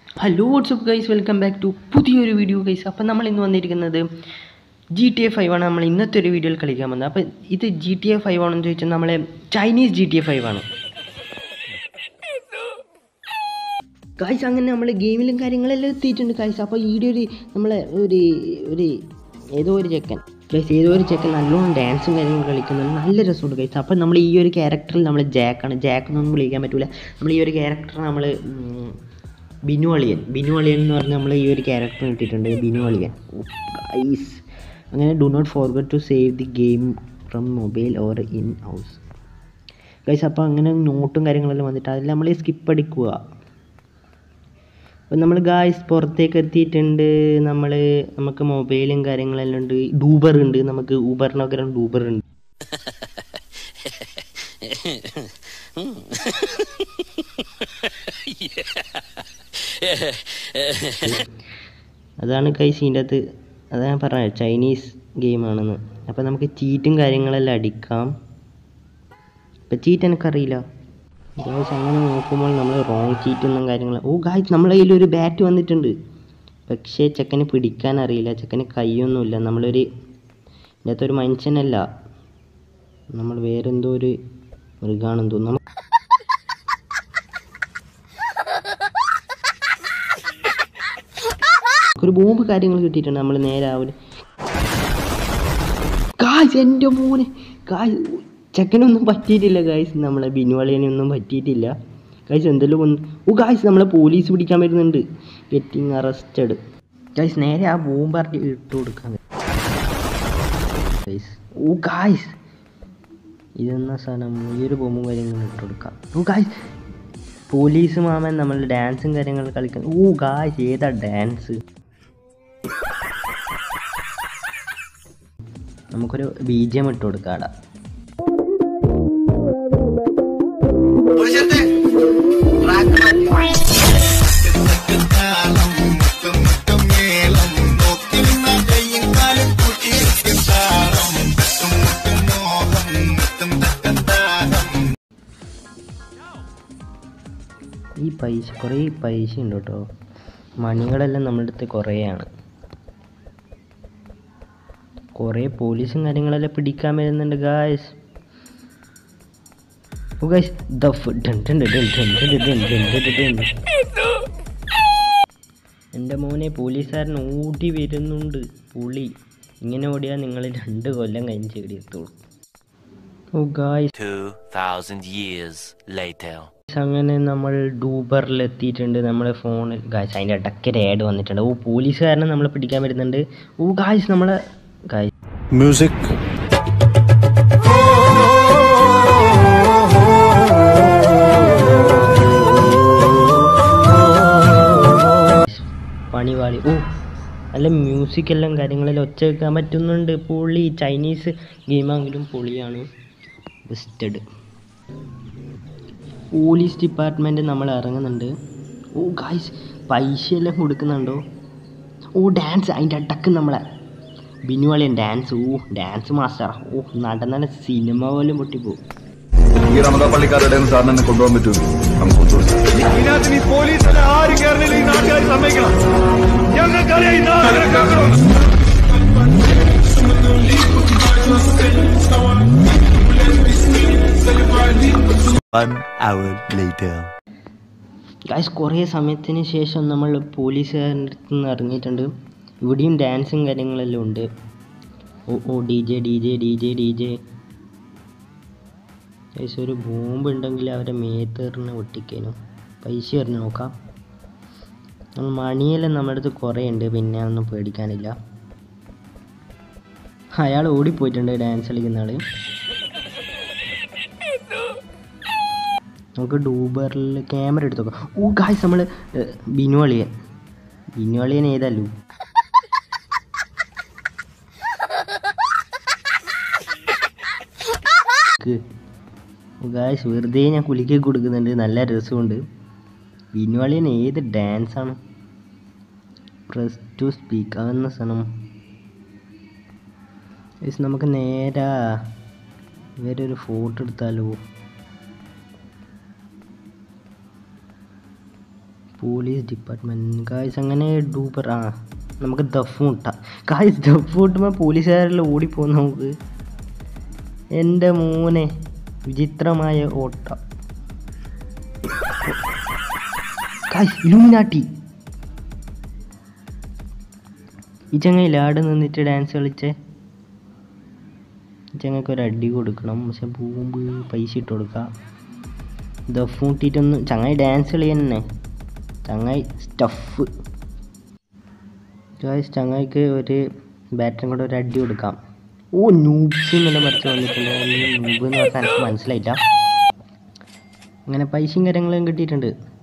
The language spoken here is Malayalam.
Hello what's up guys welcome back to പുതിയൊരു വീഡിയോ ഗൈസ് അപ്പം നമ്മൾ ഇന്ന് വന്നിരിക്കുന്നത് ജി ടി എ ഫൈവ് ആണ് നമ്മൾ ഇന്നത്തെ ഒരു വീഡിയോയിൽ കളിക്കാൻ വന്നത് അപ്പം ഇത് ജി ടി എ ഫൈവ് ആണെന്ന് ചോദിച്ചാൽ നമ്മളെ Chinese G T A five ആണ് ഗൈസ് അങ്ങനെ നമ്മൾ ഗെയിമിലും കാര്യങ്ങളെല്ലാം എത്തിയിട്ടുണ്ട് ഗൈസ് അപ്പോൾ ഈ ഒരു നമ്മളെ ഒരു ഒരു ഏതോ ഒരു ചെക്കൻ ഗൈസ് ഏതോ ഒരു ചെക്കൻ നല്ലോണം ഡാൻസും കാര്യങ്ങളും കളിക്കുന്നുണ്ട് നല്ല രസമുണ്ട് ഗൈസ് അപ്പോൾ നമ്മൾ ഈ ഒരു ക്യാരക്ടറിൽ നമ്മൾ ജാക്കാണ് ജാക്ക് എന്നൊന്നും വിളിക്കാൻ പറ്റില്ല നമ്മൾ ഈ ഒരു ക്യാരക്ടർ നമ്മൾ ബിനു അളിയൻ ബിനു അളിയൻ എന്ന് പറഞ്ഞ് നമ്മൾ ഈ ഒരു ക്യാരക്ടർ ഇട്ടിട്ടുണ്ട് ബിനു അളിയൻ ഗൈസ് അങ്ങനെ do not forget to save the game from mobile or in house guys അപ്പോൾ അങ്ങനെ നോട്ടും കാര്യങ്ങളെല്ലാം വന്നിട്ട് അതിൽ നമ്മൾ സ്കിപ്പ് അടിക്കുക അപ്പം നമ്മൾ ഗായ്സ് പുറത്തേക്ക് എത്തിയിട്ടുണ്ട് നമ്മൾ നമുക്ക് മൊബൈലും കാര്യങ്ങളെല്ലാം ഉണ്ട് ഡൂബർ ഉണ്ട് നമുക്ക് ഊബറിനൊക്കെ ഡൂബർ ഉണ്ട് അതാണ് കൈസ് ഇതിൻ്റെ അകത്ത് അതാണ് ഞാൻ പറഞ്ഞത് ചൈനീസ് ഗെയിമാണെന്ന് അപ്പം നമുക്ക് ചീറ്റും കാര്യങ്ങളെല്ലാം അടിക്കാം ഇപ്പം ചീറ്റ് എനിക്കറിയില്ല ഗായ്സ് അങ്ങനെ നോക്കുമ്പോൾ നമ്മൾ റോങ് ചീറ്റൊന്നും കാര്യങ്ങൾ ഓ ഗായ്സ് നമ്മളെ കയ്യിൽ ഒരു ബാറ്റ് വന്നിട്ടുണ്ട് പക്ഷേ ചെക്കന് പിടിക്കാൻ അറിയില്ല ചെക്കന് കൈയൊന്നുമില്ല നമ്മളൊരു ഇതിൻ്റെ അകത്തൊരു മനുഷ്യനല്ല നമ്മൾ വേറെന്തോ ഒരു മൃഗാണെന്ന് തോന്നുന്നു നമ്മ- ഒരു ബോംബ് കാര്യങ്ങൾ കിട്ടിയിട്ടുണ്ട് നമ്മൾ നേരെ അവിടെ ഗായ്സ് എൻ്റെ മോനെ ഗായ്സ് ചെക്കനൊന്നും പറ്റിയിട്ടില്ല ഗായ്സ് നമ്മളെ ബിനുവളിയനൊന്നും പറ്റിയിട്ടില്ല ഗായ്സ് എന്തെല്ലാം ഒന്ന് ഓ ഗായ്സ് നമ്മളെ പോലീസ് പിടിക്കാൻ വരുന്നുണ്ട് ഗെറ്റിംഗ് അറസ്റ്റഡ് ഗായ്സ് നേരെ ആ ബോംബാർട്ടി ഇട്ട് കൊടുക്കാൻ ഗായ്സ് ഓ ഗായ്സ് ഇതെന്ന സാധനം ഈ ഒരു ബോംബും കാര്യങ്ങളും ഇട്ട് കൊടുക്കാം ഓ ഗായ്സ് പോലീസ് മാമൻ നമ്മൾ ഡാൻസും കാര്യങ്ങളും കളിക്കാൻ ഓ ഗായ്സ് ഏതാ ഡാൻസ് നമുക്കൊരു ബീജം ഇട്ട് കൊടുക്കാടാ ഈ പൈസ കുറേ പൈസ ഉണ്ട് കേട്ടോ മണികളെല്ലാം നമ്മുടെ അടുത്ത് കുറേയാണ് കുറേ പോലീസും കാര്യങ്ങളെല്ലാം പിടിക്കാൻ വരുന്നുണ്ട് ഗായ്സ് ഓ ഗായ്സ് ദഫ് ഡൻ ഡൻ ഡൻ ഡൻ ഡൻ ഡൻ ഡൻ ഡൻ ഡൻ ഡൻ. എൻ്റെ മോനെ പോലീസുകാരൻ ഓടി വരുന്നുണ്ട് പുളി ഇങ്ങനെ ഓടിയാൽ നിങ്ങൾ രണ്ട് കൊല്ലം കഴിഞ്ഞ് ചെടിയെത്തുള്ളൂ ഓ ഗായ്സ് 2,000 years later. അങ്ങനെ നമ്മൾ ഡൂബറിൽ എത്തിയിട്ടുണ്ട് നമ്മുടെ ഫോണിൽ ഗായ്സ് അതിൻ്റെ ഇടയ്ക്ക് ഒരു ആഡ് വന്നിട്ടുണ്ട് ഓ പോലീസുകാരനെ നമ്മളെ പിടിക്കാൻ വരുന്നുണ്ട് ഓ ഗായ്സ് നമ്മളെ ഗായ്സ് Music. പണിവാളി ഓ നല്ല മ്യൂസിക് എല്ലാം കാര്യങ്ങളെല്ലാം ഒച്ച വെക്കാൻ പറ്റുന്നുണ്ട് പൊളി ചൈനീസ് ഗെയിമാണെങ്കിലും പൊളിയാണ് ബെസ്റ്റഡ് പോലീസ് ഡിപ്പാർട്ട്മെൻറ്റ് നമ്മൾ ഇറങ്ങുന്നുണ്ട് ഓ ഗായ്സ് പൈസയെല്ലാം കൊടുക്കുന്നുണ്ടോ ഓ ഡാൻസ് അതിൻ്റെ അടക്ക് നമ്മളെ ബിനുവാളിയൻ ഡാൻസ് ഓ ഡാൻസ് മാസ്റ്റർ ഓ നടന്ന സിനിമ പോലും പൊട്ടിപ്പോവും ഈ റമദാ പള്ളിക്കാരുടെ കയ്യിൽ നിന്ന് സാറിന് എന്നെ കൊണ്ടുപോകാൻ പറ്റുമോ നമുക്ക് കൊണ്ടുപോകാം ഇതിനകത്ത് നീ പോലീസിനെ ആര് കയറുന്നില്ല ഈ നാട്ടുകാർ സമ്മതിക്കണം ഞങ്ങൾക്കറിയാം ഈ നാട്ടുകാരെ കേൾക്കണം One hour later. ഗായ്സ് കുറേ സമയത്തിന് ശേഷം നമ്മൾ പോലീസുകാരുടെ അടുത്ത് നിന്ന് ഇറങ്ങിയിട്ടുണ്ട് ഇവിടെയും ഡാൻസും കാര്യങ്ങളെല്ലാം ഉണ്ട് ഓ ഓ D J D J D J D J guys ഒരു ബോംബ് ഉണ്ടെങ്കിൽ അവരെ മേത്തേറിന് പൊട്ടിക്കേനു പൈസ എറിഞ്ഞ് നോക്കാം നമ്മൾ മണിയെല്ലാം നമ്മുടെ അടുത്ത് കുറേ ഉണ്ട് പിന്നെ ഒന്നും പേടിക്കാനില്ല അയാൾ ഓടിപ്പോയിട്ടുണ്ട് ഡാൻസ് കളിക്കുന്ന ആള് നമുക്ക് ഡൂബറിൽ ക്യാമറ എടുത്ത് നോക്കാം ഓ ഗായ്സ് നമ്മൾ ബിനുവളിയൻ ബിനുവളിയൻ ഏതല്ലു ഗായ്സ് വെറുതെ ഞാൻ കുലുക്കി കൊടുക്കുന്നുണ്ട് നല്ല രസമുണ്ട് ബിനുവളിയൻ ഏത് ഡാൻസാണ് പ്രസ് ടു സ്പീക്ക് അതെന്ന സാധനം ഗായ്സ് നമുക്ക് നേരാ ഇവരെ ഒരു ഫോട്ടോ എടുത്താലോ പോലീസ് ഡിപ്പാർട്ട്മെൻറ്റ് ഗായ്സ് അങ്ങനെ ഡൂപ്പർ ആ നമുക്ക് ദഫ് മുട്ടാം ഗായ്സ് ദഫ് മുട്ടുമ്പോൾ പോലീസുകാരെല്ലാം ഓടിപ്പോകും നമുക്ക് എൻ്റെ മോനെ വിചിത്രമായ ഓട്ട ഗായ്സ് ഇലുമിനാട്ടി ഈ ചങ്ങയിൽ ആടെ നിന്നിട്ട് ഡാൻസ് കളിച്ചേ ഈ ചങ്ങക്ക് ഒരു അടി കൊടുക്കണം പക്ഷെ ബൂമ്പ് പൈസ ഇട്ട് കൊടുക്കാം ദഫ് മുട്ടിയിട്ടൊന്ന് ചങ്ങായി ഡാൻസ് കളി തന്നെ ചങ്ങായി സ്റ്റഫ് ഗായ്സ് ചങ്ങായിക്ക് ഒരു ബാറ്ററും കൂടെ ഒരു അടി കൊടുക്കാം ഓ നൂബ്സ് ഇങ്ങനെ മറിച്ച് വന്നിട്ടുണ്ട് നൂബ് എന്ന് പറഞ്ഞാൽ എനിക്ക് മനസ്സിലായില്ല അങ്ങനെ പൈസയും കാര്യങ്ങളും കിട്ടിയിട്ടുണ്ട്